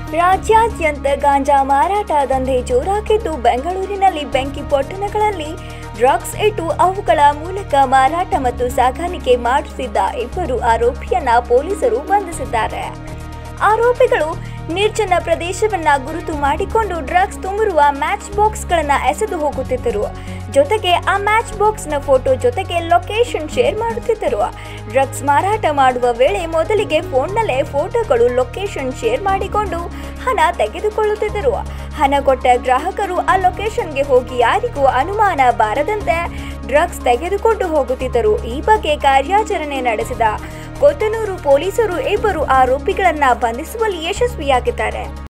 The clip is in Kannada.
ರಾಜ್ಯಾದ್ಯಂತ ಗಾಂಜಾ ಮಾರಾಟ ದಂಧೆ ಜೋರಾಗಿದ್ದು ಬೆಂಗಳೂರಿನಲ್ಲಿ ಬೆಂಕಿ ಪೊಟ್ಟಣಗಳಲ್ಲಿ ಡ್ರಗ್ಸ್ ಇಟ್ಟು ಅವುಗಳ ಮೂಲಕ ಮಾರಾಟ ಮತ್ತು ಸಾಗಾಣಿಕೆ ಮಾಡುತ್ತಿದ್ದ ಇಬ್ಬರು ಆರೋಪಿಯನ್ನ ಪೊಲೀಸರು ಬಂಧಿಸಿದ್ದಾರೆ ಆರೋಪಿಗಳು ನಿರ್ಜನ ಪ್ರದೇಶವನ್ನ ಗುರುತು ಮಾಡಿಕೊಂಡು ಡ್ರಗ್ಸ್ ತುಂಬಿರುವ ಮ್ಯಾಚ್ ಬಾಕ್ಸ್ಗಳನ್ನ ಎಸೆದು ಹೋಗುತ್ತಿದ್ದರು ಜೊತೆಗೆ ಆ ಮ್ಯಾಚ್ ಬಾಕ್ಸ್ನ ಫೋಟೋ ಜೊತೆಗೆ ಲೊಕೇಶನ್ ಶೇರ್ ಮಾಡುತ್ತಿದ್ದರು ಡ್ರಗ್ಸ್ ಮಾರಾಟ ಮಾಡುವ ವೇಳೆ ಮೊದಲಿಗೆ ಫೋನ್ನಲ್ಲೇ ಫೋಟೋಗಳು ಲೊಕೇಶನ್ ಶೇರ್ ಮಾಡಿಕೊಂಡು ಹಣ ತೆಗೆದುಕೊಳ್ಳುತ್ತಿದ್ದರು ಹಣ ಕೊಟ್ಟ ಗ್ರಾಹಕರು ಆ ಲೊಕೇಶನ್ಗೆ ಹೋಗಿ ಯಾರಿಗೂ ಅನುಮಾನ ಬಾರದಂತೆ ಡ್ರಗ್ಸ್ ತೆಗೆದುಕೊಂಡು ಹೋಗುತ್ತಿದ್ದರು ಈ ಬಗ್ಗೆ ಕಾರ್ಯಾಚರಣೆ ನಡೆಸಿದ ಕೊತ್ತನೂರು ಪೊಲೀಸರು ಇಬ್ಬರು ಆರೋಪಿಗಳನ್ನ ಬಂಧಿಸುವಲ್ಲಿ ಯಶಸ್ವಿಯಾಗಿದ್ದಾರೆ